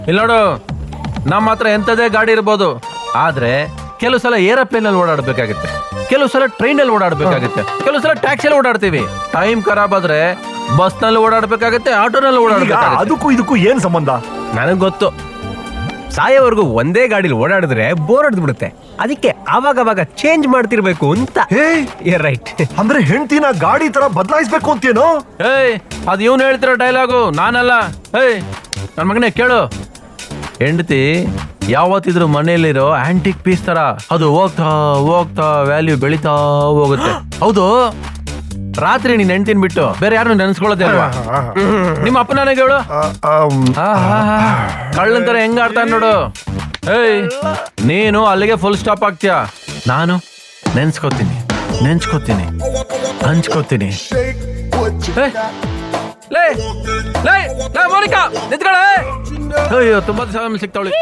ಇಲ್ಲಿ ನೋಡು ನಮ್ಮ ಹತ್ರ ಎಂಥದೇ ಗಾಡಿ ಇರ್ಬೋದು ಆದ್ರೆ ಕೆಲವು ಸಲ ಏರೋಪ್ಲೇನ್ ಅಲ್ಲಿ ಓಡಾಡ್ಬೇಕಾಗುತ್ತೆ ಕೆಲವು ಸಲ ಟ್ರೈನ್ ಅಲ್ಲಿ ಓಡಾಡ್ಬೇಕಾಗುತ್ತೆ ಕೆಲವು ಸಲ ಟ್ಯಾಕ್ಸಿಯಲ್ಲಿ ಓಡಾಡ್ತೀವಿ ಟೈಮ್ ಖರಾಬ್ ಆದ್ರೆ ಬಸ್ ನಲ್ಲಿ ಓಡಾಡ್ಬೇಕಾಗುತ್ತೆ ಆಟೋನಲ್ಲಿ ಈಗ ಓಡಾಡ್ಬೇಕಾಗುತ್ತೆ ಅದಕ್ಕೂ ಇದಕ್ಕೂ ಏನ್ ಸಂಬಂಧ ನನಗ್ ಗೊತ್ತು ಸಾಯೋವರೆಗೂ ಒಂದೇ ಗಾಡಿಲಿ ಓಡಾಡಿದ್ರೆ ಬೋರ್ ಹೊಡೆದ್ಬಿಡುತ್ತೆ ಅದಕ್ಕೆ ಅವಾಗ ಅವಾಗ ಚೇಂಜ್ ಮಾಡ್ತಿರ್ಬೇಕು ಅಂತ ಹೇ ರೈಟ್ ಅಂದ್ರೆ ಹೆಂಡತಿನ ಗಾಡಿ ತರ ಬದಲಾಯಿಸ್ಬೇಕು ಅಂತೇನೋ ಏಯ್ ಅದು ಇವನು ಹೇಳ್ತಿರೋ ಡೈಲಾಗು ನಾನಲ್ಲ ಏಯ್ ನನ್ನ ಮಗನೇ ಕೇಳು ಹೆಂಡತಿ ಯಾವತ್ತಿದ್ರು ಮನೆಯಲ್ಲಿರೋ ಆಂಟಿಕ್ ಪೀಸ್ ತರ ಅದು ಹೋಗ್ತಾ ಹೋಗ್ತಾ ವ್ಯಾಲ್ಯೂ ಬೆಳಿತಾ ಹೋಗುತ್ತೆ ಹೌದು ರಾತ್ರಿ ನೀನ್ ಹೆಂಡ್ತಿನ ಬಿಟ್ಟು ಬೇರೆ ಯಾರು ನೆನ್ಸ್ಕೊಳ್ಳೋದೇ ಅಲ್ವಾ ನಿಮ್ಮ ಅಪ್ಪ ನನಗೆ ಹೇಳು ಕಳ್ಳಂತರ ಹೆಂಗ ಆಡ್ತಾನೆ ನೋಡು ಏಯ್ ನೀನು ಅಲ್ಲಿಗೆ ಫುಲ್ ಸ್ಟಾಪ್ ಆಗ್ತೀಯ ನಾನು ನೆನ್ಸ್ಕೋತೀನಿ ನೆನ್ಸ್ಕೋತೀನಿ ಹಂಚ್ಕೋತೀನಿ ಏ, ಲೇ ಲೇ ಲೇ ಮೋನಿಕಾ ನಿಂತ್ಕೊಳ್ಳೆ ಅಯ್ಯೋ ತುಂಬಾ ದಿವಸ ಸಿಗ್ತಾವಳಿ